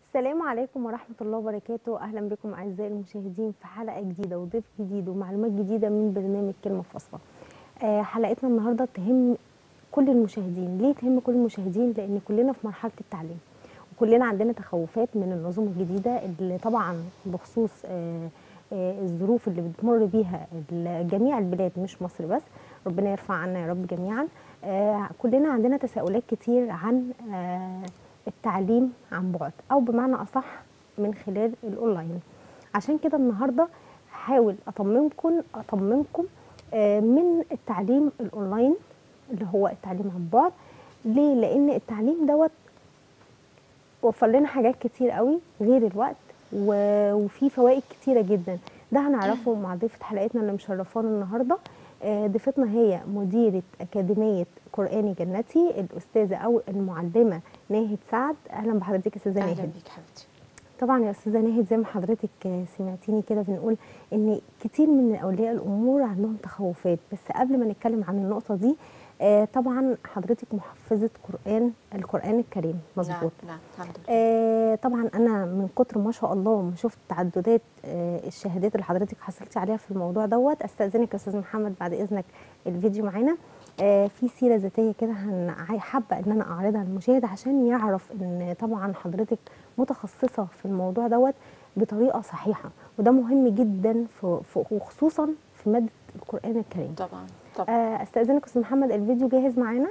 السلام عليكم ورحمة الله وبركاته أهلا بكم أعزائي المشاهدين في حلقة جديدة وضيف جديد ومعلومات جديدة من برنامج كلمة فاصلة آه حلقتنا النهاردة تهم كل المشاهدين ليه تهم كل المشاهدين لأن كلنا في مرحلة التعليم وكلنا عندنا تخوفات من النظم الجديدة اللي طبعا بخصوص آه آه الظروف اللي بتمر بيها جميع البلاد مش مصر بس ربنا يرفع عنا يا رب جميعا آه كلنا عندنا تساؤلات كتير عن آه التعليم عن بعد او بمعنى اصح من خلال الاونلاين عشان كده النهارده هحاول اطمنكم اطمنكم من التعليم الاونلاين اللي هو التعليم عن بعد ليه لان التعليم دوت وفر لنا حاجات كتير قوي غير الوقت وفي فوائد كتيره جدا ده هنعرفه مع ضيفه حلقتنا اللي مشرفانا النهارده ضيفتنا هي مديرة أكاديمية قرآني جنتي الأستاذة أو المعلمة ناهد سعد أهلا بحضرتك يا أستاذة ناهد أهلا بيك حبيبتي طبعا يا أستاذة ناهد زي ما حضرتك سمعتيني كده بنقول إن كتير من أولياء الأمور عندهم تخوفات بس قبل ما نتكلم عن النقطة دي آه طبعا حضرتك محفظة قرآن القرآن الكريم مظبوط نعم نعم الحمد لله آه طبعا أنا من كتر ما شاء الله ما شفت تعددات آه الشهادات اللي حضرتك حصلتي عليها في الموضوع دوت أستأذنك يا أستاذ محمد بعد إذنك الفيديو معانا آه في سيرة ذاتية كده حابة إن أنا أعرضها للمشاهد عشان يعرف إن طبعا حضرتك متخصصة في الموضوع دوت بطريقة صحيحة وده مهم جدا في وخصوصا في مادة القرآن الكريم طبعا طبعا استاذنك استاذ محمد الفيديو جاهز معانا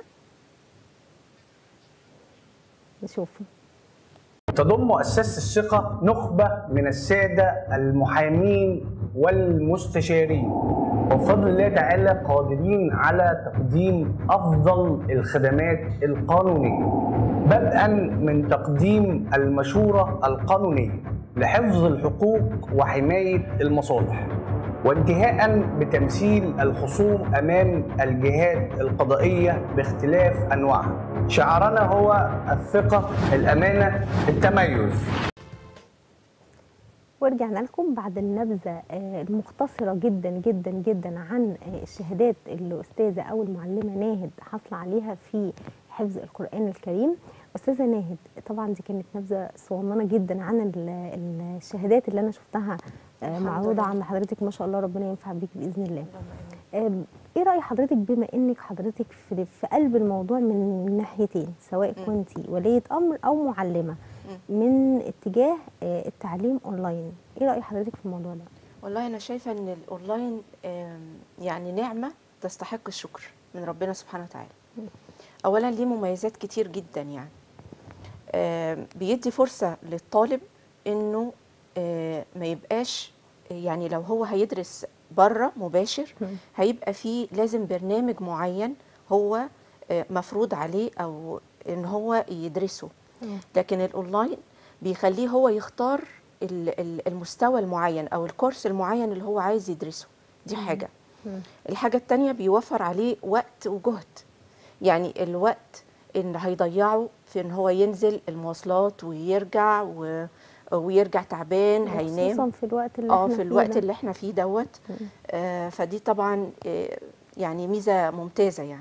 نشوفه تضم مؤسسة الثقة نخبة من السادة المحامين والمستشارين وبفضل الله تعالى قادرين على تقديم أفضل الخدمات القانونية بدءا من تقديم المشورة القانونية لحفظ الحقوق وحماية المصالح وانتهاء بتمثيل الخصوم امام الجهات القضائيه باختلاف انواعها. شعارنا هو الثقه، الامانه، التميز. ورجعنا لكم بعد النبذه المختصره جدا جدا جدا عن الشهادات اللي الاستاذه او المعلمه ناهد حاصله عليها في حفظ القران الكريم. استاذه ناهد طبعا دي كانت نبذه صغننه جدا عن الشهادات اللي انا شفتها معروضه عند حضرتك ما شاء الله ربنا ينفع بيك باذن الله. ايه راي حضرتك بما انك حضرتك في, في قلب الموضوع من ناحيتين سواء كنت وليه امر او معلمه من اتجاه التعليم اونلاين ايه راي حضرتك في الموضوع ده والله انا شايفه ان الاونلاين يعني نعمه تستحق الشكر من ربنا سبحانه وتعالى اولا ليه مميزات كتير جدا يعني بيدي فرصه للطالب انه ما يبقاش يعني لو هو هيدرس بره مباشر هيبقى فيه لازم برنامج معين هو مفروض عليه او ان هو يدرسه لكن الاونلاين بيخليه هو يختار المستوى المعين او الكورس المعين اللي هو عايز يدرسه دي حاجه الحاجه الثانيه بيوفر عليه وقت وجهد يعني الوقت اللي هيضيعه في ان هو ينزل المواصلات ويرجع و ويرجع تعبان هينام خصوصا في الوقت اللي اه احنا في الوقت ده. اللي احنا فيه دوت آه فدي طبعا آه يعني ميزه ممتازه يعني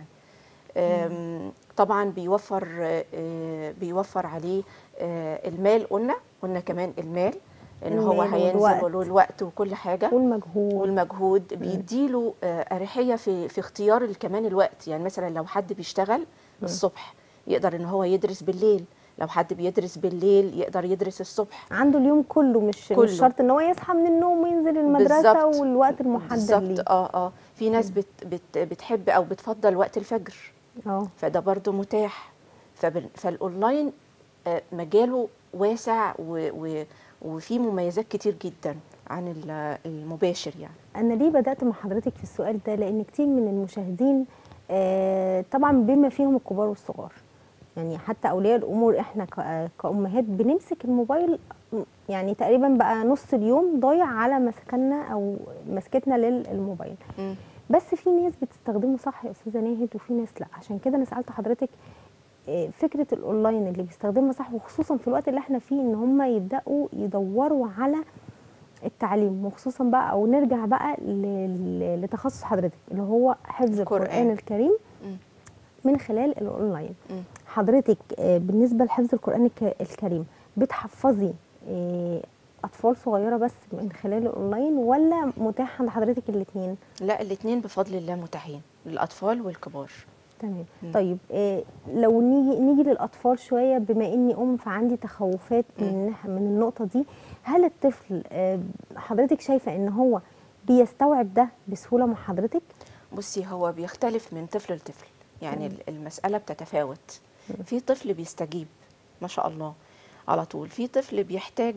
آه طبعا بيوفر آه بيوفر عليه آه المال قلنا قلنا كمان المال ان هو هينزل وله الوقت وكل حاجه والمجهود والمجهود بيديله آه اريحيه في في اختيار كمان الوقت يعني مثلا لو حد بيشتغل الصبح يقدر ان هو يدرس بالليل لو حد بيدرس بالليل يقدر يدرس الصبح عنده اليوم كله مش كله. مش شرط ان هو يصحى من النوم وينزل المدرسه بالزبط. والوقت المحدد بالظبط ليه اه اه في ناس بت بت بتحب او بتفضل وقت الفجر اه فده برضو متاح فبال- فالاونلاين آه، مجاله واسع و و وفيه مميزات كتير جدا عن ال- المباشر يعني انا ليه بدات مع حضرتك في السؤال ده لان كتير من المشاهدين آه طبعا بما فيهم الكبار والصغار يعني حتى اولياء الامور احنا ك- كامهات بنمسك الموبايل يعني تقريبا بقى نص اليوم ضايع على مسكنا او مسكتنا للموبايل مم. بس في ناس بتستخدمه صح يا استاذه ناهد وفي ناس لا عشان كده انا سالت حضرتك آه، فكره الاونلاين اللي بيستخدمها صح وخصوصا في الوقت اللي احنا فيه ان هم يبداوا يدوروا على التعليم وخصوصا بقى او نرجع بقى ل- ل- لتخصص حضرتك اللي هو حفظ القرآن. القران الكريم مم. من خلال الاونلاين مم. حضرتك آه، بالنسبه لحفظ القران الك- الكريم بتحفظي آه، اطفال صغيره بس من خلال الاونلاين ولا متاح عند حضرتك الاثنين لا الاثنين بفضل الله متاحين للاطفال والكبار تمام مم. طيب آه، لو نيجي نيجي للاطفال شويه بما اني ام فعندي تخوفات من مم. الناح- من النقطه دي هل الطفل آه، حضرتك شايفه ان هو بيستوعب ده بسهوله مع حضرتك بصي هو بيختلف من طفل لطفل يعني تمام. ال- المسألة بتتفاوت في طفل بيستجيب ما شاء الله على طول في طفل بيحتاج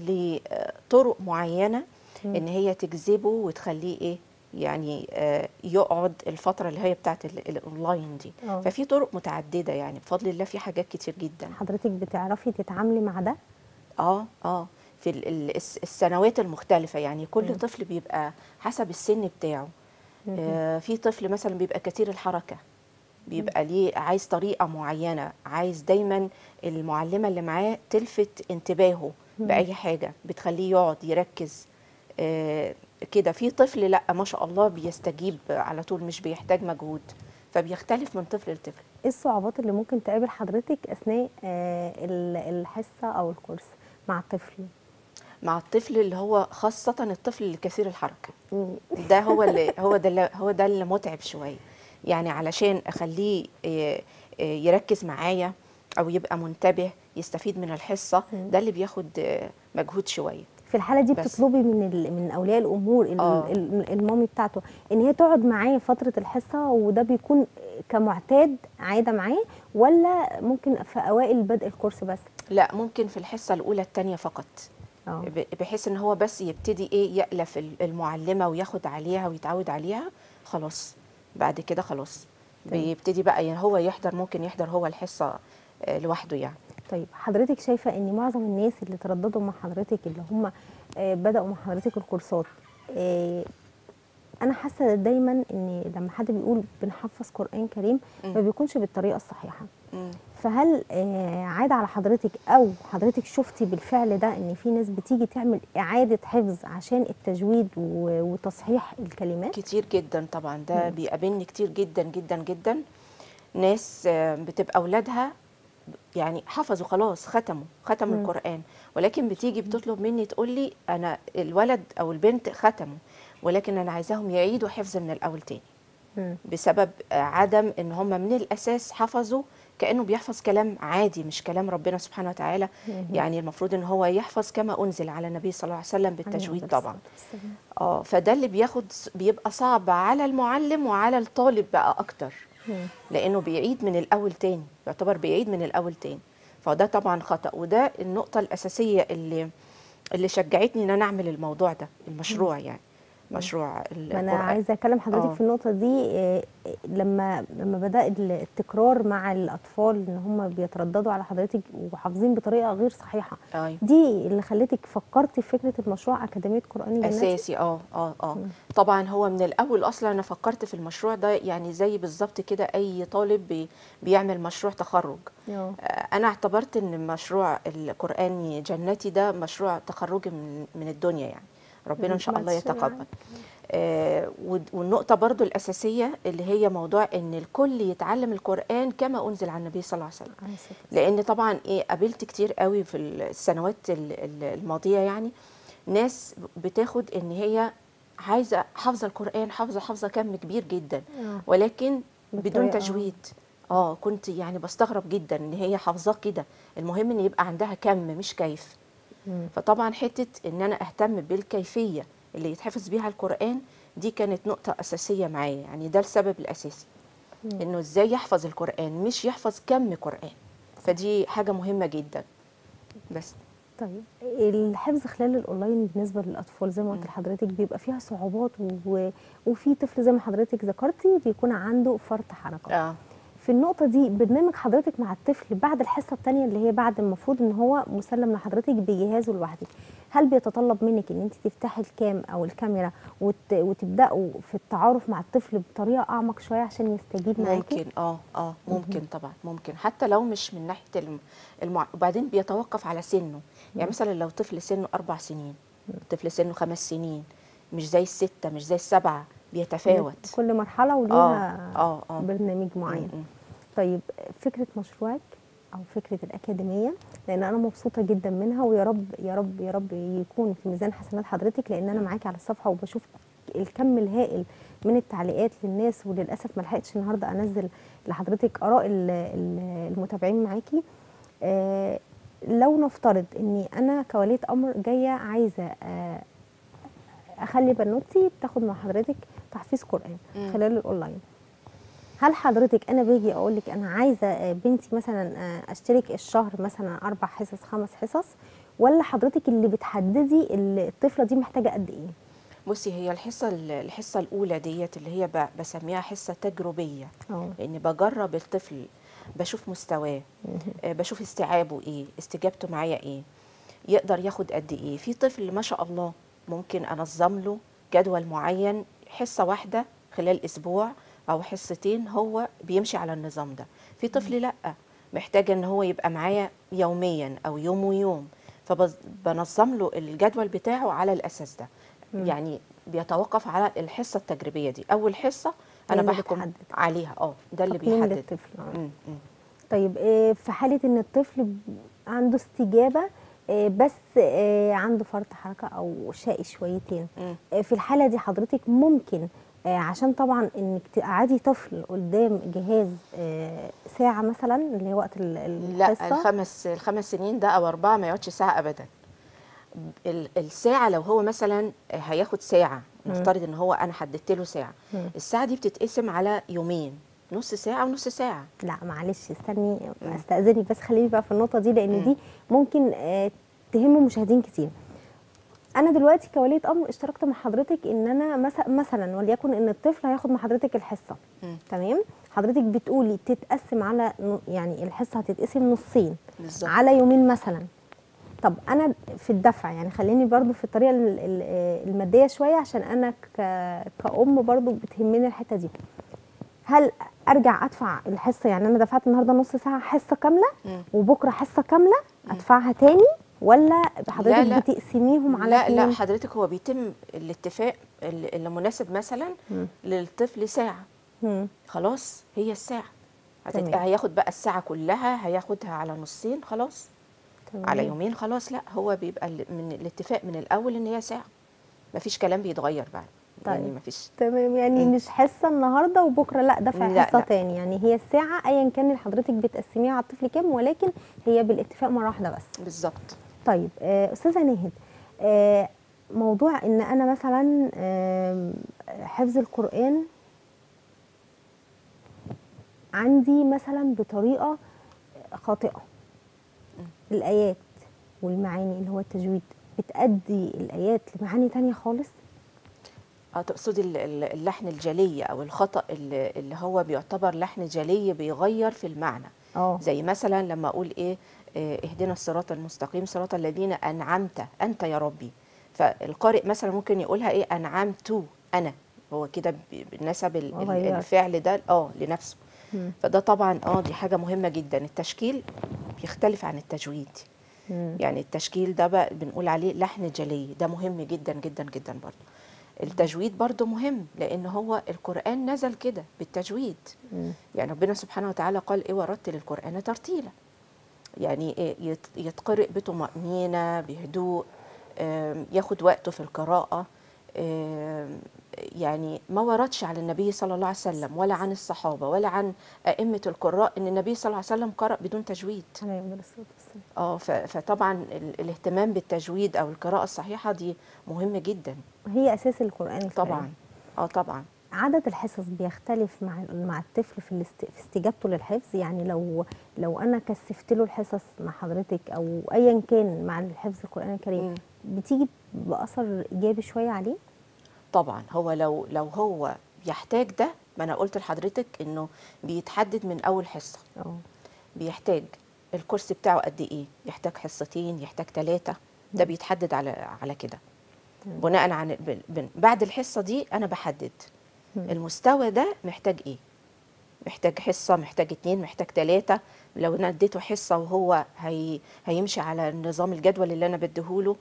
لطرق معينة مم. ان هي تجذبه وتخليه ايه يعني آه، يقعد الفترة اللي هي بتاعت ال- الاونلاين دي اه ففي طرق متعددة يعني بفضل الله في حاجات كتير جدا حضرتك بتعرفي تتعاملي مع ده اه اه في ال- ال- الس- السنوات المختلفة يعني كل مم. طفل بيبقى حسب السن بتاعه مهم. آه، في طفل مثلا بيبقى كثير الحركة بيبقى ليه عايز طريقة معينة عايز دايما المعلمة اللي معاه تلفت انتباهه مم. بأي حاجة بتخليه يقعد يركز آه، كده في طفل لا ما شاء الله بيستجيب على طول مش بيحتاج مجهود فبيختلف من طفل لطفل ايه الصعوبات اللي ممكن تقابل حضرتك اثناء آه، ال- الحصه او الكورس مع الطفل مع الطفل اللي هو خاصة الطفل الكثير الحركة مم. ده هو اللي هو ده اللي هو ده اللي متعب شويه يعني علشان اخليه آه، آه، يركز معايا او يبقى منتبه يستفيد من الحصه مم. ده اللي بياخد آه، مجهود شويه في الحاله دي بس. بتطلبي من ال- من اولياء الامور ال- آه. ال- المامي بتاعته ان هي تقعد معاه فتره الحصه وده بيكون كمعتاد عاده معاه ولا ممكن في اوائل بدء الكورس بس لا ممكن في الحصه الاولى الثانيه فقط اه ب- بحيث ان هو بس يبتدي ايه يألف ال- المعلمه وياخد عليها ويتعود عليها خلاص بعد كده خلاص تمام. بيبتدي بقى يعني هو يحضر ممكن يحضر هو الحصه آه، لوحده يعني طيب حضرتك شايفه ان معظم الناس اللي ترددوا مع حضرتك اللي هم آه، بداوا مع حضرتك الكورسات آه، انا حاسه دايما ان لما حد بيقول بنحفظ قران كريم ما مم. بيكونش بالطريقه الصحيحه مم. فهل آه، عاد على حضرتك او حضرتك شفتي بالفعل ده ان في ناس بتيجي تعمل اعاده حفظ عشان التجويد و- وتصحيح الكلمات كتير جدا طبعا ده مم. بيقابلني كتير جدا جدا جدا ناس آه، بتبقى اولادها يعني حفظوا خلاص ختموا ختموا مم. القرآن ولكن بتيجي بتطلب مني تقول لي انا الولد او البنت ختموا ولكن انا عايزاهم يعيدوا حفظ من الاول تاني مم. بسبب آه، عدم ان هم من الاساس حفظوا كانه بيحفظ كلام عادي مش كلام ربنا سبحانه وتعالى مم. يعني المفروض ان هو يحفظ كما انزل على النبي صلى الله عليه وسلم بالتجويد عليه طبعا الصلاة والسلام. اه فده اللي بياخد بيبقى صعب على المعلم وعلى الطالب بقى اكتر مم. لانه بيعيد من الاول تاني يعتبر بيعيد من الاول تاني فده طبعا خطا وده النقطه الاساسيه اللي اللي شجعتني ان انا اعمل الموضوع ده المشروع يعني مشروع ما القرآن انا عايزه اكلم حضرتك آه. في النقطه دي آه، آه، لما لما بدا التكرار مع الاطفال ان هم بيترددوا على حضرتك وحافظين بطريقه غير صحيحه ايوه دي اللي خلتك فكرتي في فكره المشروع اكاديميه قران جناتي اساسي اه اه اه مم. طبعا هو من الاول اصلا انا فكرت في المشروع ده يعني زي بالظبط كده اي طالب بي بيعمل مشروع تخرج اه آه، انا اعتبرت ان مشروع القراني جنتي ده مشروع تخرجي من من الدنيا يعني ربنا ان شاء الله بعد الشر يتقبل عنك. آه، ود- والنقطه برضو الاساسيه اللي هي موضوع ان الكل يتعلم القران كما انزل على النبي صلى الله عليه وسلم عليه الصلاة والسلام. لان طبعا ايه قابلت كتير قوي في السنوات ال- ال- الماضيه يعني ناس بتاخد ان هي عايزه حافظه القران حافظه حافظه كم كبير جدا آه. ولكن بدون بالطريقة- تجويد اه كنت يعني بستغرب جدا ان هي حافظاه كده المهم ان يبقى عندها كم مش كيف مم. فطبعا حته ان انا اهتم بالكيفيه اللي يتحفظ بيها القران دي كانت نقطه اساسيه معايا يعني ده السبب الاساسي مم. انه ازاي يحفظ القران مش يحفظ كم قران فدي حاجه مهمه جدا بس طيب الحفظ خلال الاونلاين بالنسبه للاطفال زي ما قلت مم. لحضرتك بيبقى فيها صعوبات و... وفي طفل زي ما حضرتك ذكرتي بيكون عنده فرط حركه اه في النقطة دي برنامج حضرتك مع الطفل بعد الحصة التانية اللي هي بعد المفروض ان هو مسلم لحضرتك بجهازه لوحده هل بيتطلب منك ان انت تفتحي الكام او الكاميرا وت... وتبداوا في التعارف مع الطفل بطريقة اعمق شوية عشان يستجيب معاكي ممكن اه اه ممكن طبعا ممكن حتى لو مش من ناحيه الم... المع... وبعدين بيتوقف على سنه يعني مثلا لو طفل سنه اربع سنين طفل سنه خمس سنين مش زي السته مش زي السبعه بيتفاوت كل مرحلة اه وليها اه اه برنامج معين م- م. طيب فكرة مشروعك او فكره الاكاديميه لان انا مبسوطه جدا منها ويا رب يا رب يا رب يكون في ميزان حسنات حضرتك لان انا معاكي على الصفحه وبشوف الكم الهائل من التعليقات للناس وللاسف ما لحقتش النهارده انزل لحضرتك اراء ال- ال- المتابعين معاكي آه، لو نفترض اني انا كوليه امر جايه عايزه آه، اخلي بنوتي تاخد مع حضرتك تحفيظ قران مم. خلال الاونلاين هل حضرتك انا باجي اقول لك انا عايزه آه، بنتي مثلا آه، اشترك الشهر مثلا اربع حصص خمس حصص ولا حضرتك اللي بتحددي ال- الطفله دي محتاجه قد ايه بصي هي الحصه ال- الحصه الاولى ديت اللي هي ب- بسميها حصه تجريبيه اه لاني بجرب الطفل بشوف مستواه آه، بشوف استيعابه ايه استجابته معايا ايه يقدر ياخد قد ايه في طفل ما شاء الله ممكن انظم له جدول معين حصه واحده خلال اسبوع او حصتين هو بيمشي على النظام ده في طفل لا محتاج ان هو يبقى معايا يوميا او يوم ويوم فبنظم له الجدول بتاعه على الاساس ده مم. يعني بيتوقف على الحصه التجريبيه دي اول حصه هي انا اللي بحكم بتحدد. عليها اه ده اللي تقييم بيحدد للطفل آه. مم، مم. طيب آه، في حالة ان الطفل ب- عنده استجابة آه، بس آه، عنده فرط حركة او شقي شويتين مم. آه، في الحالة دي حضرتك ممكن آه، عشان طبعا انك تقعدي طفل قدام جهاز آه، ساعة مثلا اللي هي وقت ال- لا الحصة الخمس الخمس سنين ده او اربعه ما يقعدش ساعه ابدا ال- الساعه لو هو مثلا هياخد ساعه نفترض ان هو انا حددت له ساعه مم. الساعه دي بتتقسم على يومين نص ساعه ونص ساعه لا معلش استني استاذنك بس خليني بقى في النقطه دي لان مم. دي ممكن آه، تهم مشاهدين كتير انا دلوقتي كوليه امر اشتركت مع حضرتك ان انا مثلا مثلا وليكن ان الطفل هياخد مع حضرتك الحصه مم. تمام حضرتك بتقولي تتقسم على ن- يعني الحصه هتتقسم نصين بالظبط على يومين مثلا طب انا في الدفع يعني خليني برضو في الطريقه ال- ال- آه، الماديه شويه عشان انا ك- كأم برضو بتهمني الحته دي هل ارجع ادفع الحصه يعني انا دفعت النهارده نص ساعه حصه كامله مم. وبكره حصه كامله ادفعها تاني ولا حضرتك لا. بتقسميهم على لا لا اتنين؟ حضرتك هو بيتم الاتفاق اللي اللي مناسب مثلا مم. للطفل ساعه مم. خلاص هي الساعه هتت... تمام. هياخد بقى الساعه كلها هياخدها على نصين خلاص تمام. على يومين خلاص لا هو بيبقى ال- من الاتفاق من الاول ان هي ساعه مفيش كلام بيتغير بعد يعني طيب. مفيش تمام يعني مم. مش حصه النهارده وبكره لا دفع لا، حصه لا. تاني يعني هي الساعه ايا كان اللي حضرتك بتقسميها على الطفل كام ولكن هي بالاتفاق مره واحده بس بالظبط طيب آه، استاذه ناهد آه، موضوع ان انا مثلا آم، حفظ القران عندي مثلا بطريقه خاطئه الايات والمعاني اللي هو التجويد بتأدي الايات لمعاني تانية خالص اه تقصدي ال- ال- اللحن الجلي او الخطا اللي اللي هو بيعتبر لحن جلي بيغير في المعنى اه زي مثلا لما اقول اايه آه، اهدنا الصراط المستقيم صراط الذين انعمت انت يا ربي فالقارئ مثلا ممكن يقولها ايه انعمت انا هو كده ب- نسب ال- ال- غير. الفعل ده اه لنفسه مم. فده طبعا اه دي حاجه مهمه جدا التشكيل بيختلف عن التجويد مم. يعني التشكيل ده بقى بنقول عليه لحن جلي ده مهم جدا جدا جدا برضه التجويد برضه مهم لان هو القران نزل كده بالتجويد مم. يعني ربنا سبحانه وتعالى قال ايه ورتل القران ترتيلا يعني إيه يت- يتقرئ بطمأنينة بهدوء آم، ياخد وقته في القراءة آم، يعني ما وردش على النبي صلى الله عليه وسلم ولا عن الصحابة ولا عن أئمة القراء إن النبي صلى الله عليه وسلم قرأ بدون تجويد عليه الصلاة والسلام. اه ف- فطبعا ال- الاهتمام بالتجويد او القراءه الصحيحه دي مهمه جدا هي اساس القران الكريم. طبعا اه طبعا عدد الحصص بيختلف مع مع الطفل في الاست- في استجابته للحفظ يعني لو لو انا كثفت له الحصص مع حضرتك او ايا كان مع الحفظ القران الكريم مم. بتيجي باثر ايجابي شويه عليه طبعا هو لو لو هو بيحتاج ده ما انا قلت لحضرتك انه بيتحدد من اول حصه اه بيحتاج الكورس بتاعه قد ايه يحتاج حصتين يحتاج ثلاثه ده بيتحدد على على كده تمام. بناء عن ب- ب- بعد الحصه دي انا بحدد مم. المستوى ده محتاج ايه محتاج حصه محتاج اتنين محتاج تلاته لو انا اديته حصه وهو هي هيمشي على النظام الجدول اللي انا بديهوله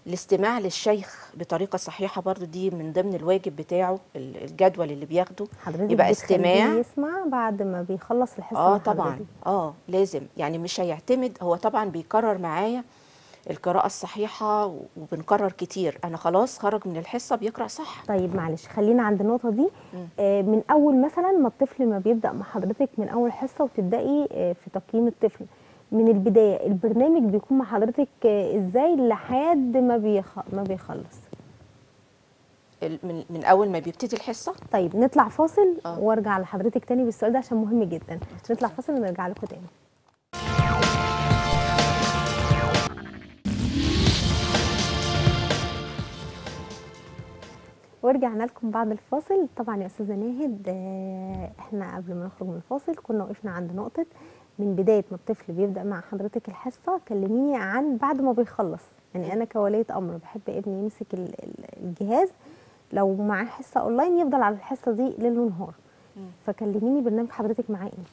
الاستماع للشيخ بطريقه صحيحه برضو دي من ضمن الواجب بتاعه ال- الجدول اللي بياخده حضرتك يبقى بتخليه استماع يسمع بعد ما بيخلص الحصه اه مع طبعا حضرتك. اه لازم يعني مش هيعتمد هو طبعا بيكرر معايا القراءة الصحيحة و- وبنكرر كتير أنا خلاص خرج من الحصة بيقرأ صح طيب معلش خلينا عند النقطه دي مم. آه من اول مثلا ما الطفل ما بيبدا مع حضرتك من اول حصه وتبداي آه في تقييم الطفل من البدايه البرنامج بيكون مع حضرتك آه ازاي لحد ما بيخ... ما بيخلص ال- من, من أول ما بيبتدي الحصة طيب نطلع فاصل آه. وارجع لحضرتك تاني بالسؤال ده عشان مهم جدا نطلع فاصل ونرجع لكم تاني ورجعنا لكم بعد الفاصل طبعا يا استاذه ناهد آه، احنا قبل ما نخرج من الفاصل كنا وقفنا عند نقطه من بدايه ما الطفل بيبدا مع حضرتك الحصه كلميني عن بعد ما بيخلص يعني انا كوليه امر بحب ابني يمسك ال- ال- الجهاز لو معاه حصه اونلاين يفضل على الحصه دي ليل ونهار مم. فكلميني برنامج حضرتك معاه ايه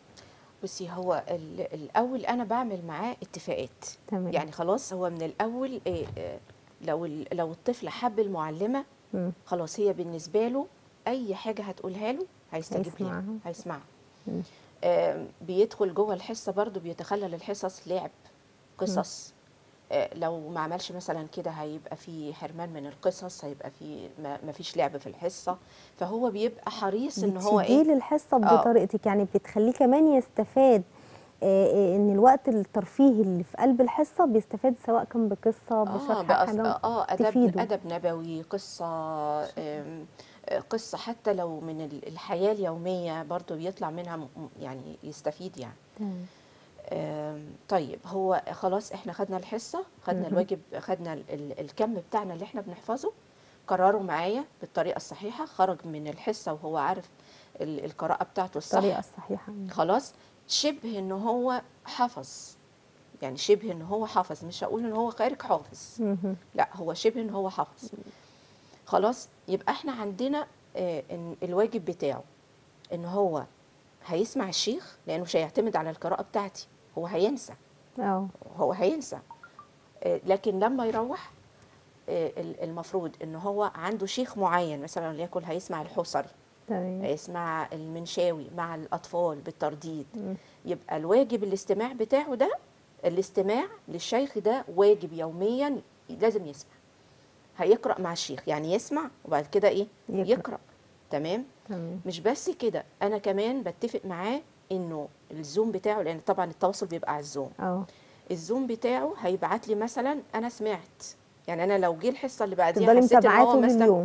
بصي هو ال- الأول أنا بعمل معاه اتفاقات تمام يعني خلاص هو من الأول إيه آه، لو ال- لو الطفل حب المعلمة مم. خلاص هي بالنسبة له أي حاجة هتقولها له هيستجيب ليها هيسمعها. هيسمعها مم. آم، بيدخل جوه الحصه برضو بيتخلل الحصص لعب قصص آه، لو ما عملش مثلا كده هيبقى في حرمان من القصص هيبقى في ما ما فيش لعب في الحصه فهو بيبقى حريص ان هو بتديه ايه للحصه آه. بطريقتك يعني بتخليه كمان يستفاد آه، آه، ان الوقت الترفيهي اللي في قلب الحصه بيستفاد سواء كان بقصه اه بشرح بقى حاجه اه ادب تفيده. ادب نبوي قصه آم، آه، قصه حتى لو من ال- الحياه اليوميه برضو بيطلع منها م- م- يعني يستفيد يعني تمام. آم، طيب هو خلاص احنا خدنا الحصه خدنا مهم. الواجب خدنا ال- ال- الكم بتاعنا اللي احنا بنحفظه قرروا معايا بالطريقه الصحيحه خرج من الحصه وهو عارف ال- القراءه بتاعته الصح الطريقه الصحيحه خلاص شبه ان هو حفظ يعني شبه ان هو حافظ مش هقول ان هو خارج حافظ مهم. لا هو شبه ان هو حافظ خلاص يبقى احنا عندنا آه، إن الواجب بتاعه ان هو هيسمع الشيخ لانه مش هيعتمد على القراءه بتاعتي هو هينسى اه هو هينسى آه، لكن لما يروح آه، ال- المفروض ان هو عنده شيخ معين مثلا وليكن هيسمع الحصري تمام هيسمع المنشاوي مع الاطفال بالترديد مم. يبقى الواجب الاستماع بتاعه ده الاستماع للشيخ ده واجب يوميا لازم يسمع هيقرا مع الشيخ يعني يسمع وبعد كده ايه يقرأ. يقرا تمام تمام مش بس كده انا كمان بتفق معاه انه الزوم بتاعه لان طبعا التواصل بيبقى على الزوم اه الزوم بتاعه هيبعت لي مثلا انا سمعت يعني انا لو جه الحصه اللي بعديها تفضلي حسيت ان متابعاه هو طول ما استمع اليوم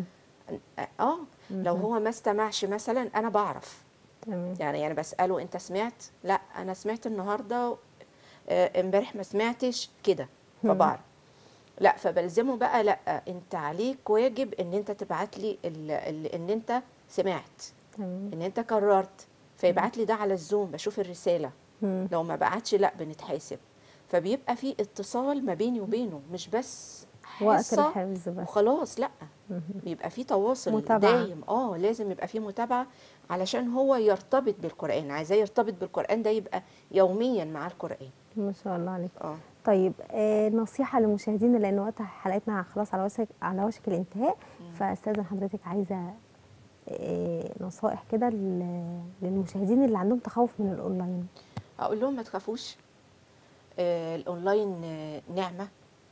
اه لو مهم. هو ما استمعش مثلا انا بعرف تمام يعني يعني بساله انت سمعت لا انا سمعت النهارده آه، امبارح ما سمعتش كده مم. فبعرف لا فبلزمه بقى لا انت عليك واجب ان انت تبعت لي ال- ال- ان انت سمعت تمام ان انت قررت فيبعت لي ده على الزوم بشوف الرساله مم. لو ما بعتش لا بنتحاسب فبيبقى في اتصال ما بيني وبينه مش بس وقت حصه الحفظ بس وخلاص لا مهم. بيبقى في تواصل متابعة. دايم اه لازم يبقى في متابعه علشان هو يرتبط بالقران عايزاه يرتبط بالقران ده يبقى يوميا مع القران ما شاء الله عليك اه طيب آه نصيحة للمشاهدين لأن وقت حلقتنا خلاص على وشك على وشك الانتهاء فأستاذن حضرتك عايزة آه نصائح كده لل- للمشاهدين اللي عندهم تخوف من الأونلاين اقول لهم ما تخافوش آه الاونلاين آه نعمه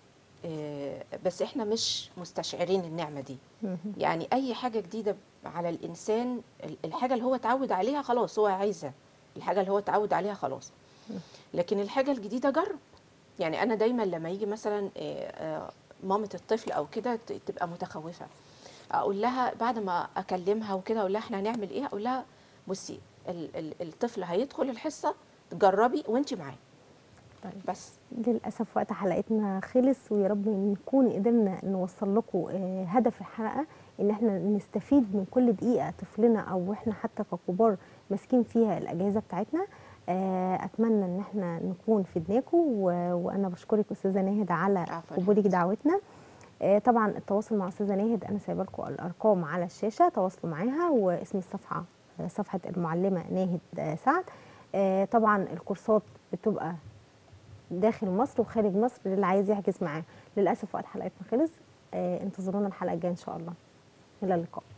آه بس احنا مش مستشعرين النعمه دي مهم. يعني اي حاجه جديده على الانسان ال- الحاجه اللي هو اتعود عليها خلاص هو عايزها الحاجه اللي هو اتعود عليها خلاص لكن الحاجه الجديده جرب يعني انا دايما لما يجي مثلا آه، آه، مامه الطفل او كده ت- تبقى متخوفه اقول لها بعد ما اكلمها وكده اقول لها احنا هنعمل ايه اقول لها بصي ال- ال- الطفل هيدخل الحصه جربي وانت معاه طيب. بس للأسف وقت حلقتنا خلص ويا رب نكون قدرنا نوصل لكم آه، هدف الحلقة إن احنا نستفيد من كل دقيقة طفلنا أو احنا حتى ككبار ماسكين فيها الأجهزة بتاعتنا آه، أتمنى إن احنا نكون فدناكم و- وأنا بشكرك أستاذة ناهد على عفواً. قبولك دعوتنا آه، طبعا التواصل مع أستاذة ناهد أنا سايبه لكم الأرقام على الشاشة تواصلوا معاها واسم الصفحة آه، صفحة المعلمة ناهد آه، سعد آه، طبعا الكورسات بتبقى داخل مصر وخارج مصر للي عايز يحجز معاه للاسف وقت حلقتنا خلص آه انتظرونا الحلقه الجايه ان شاء الله الى اللقاء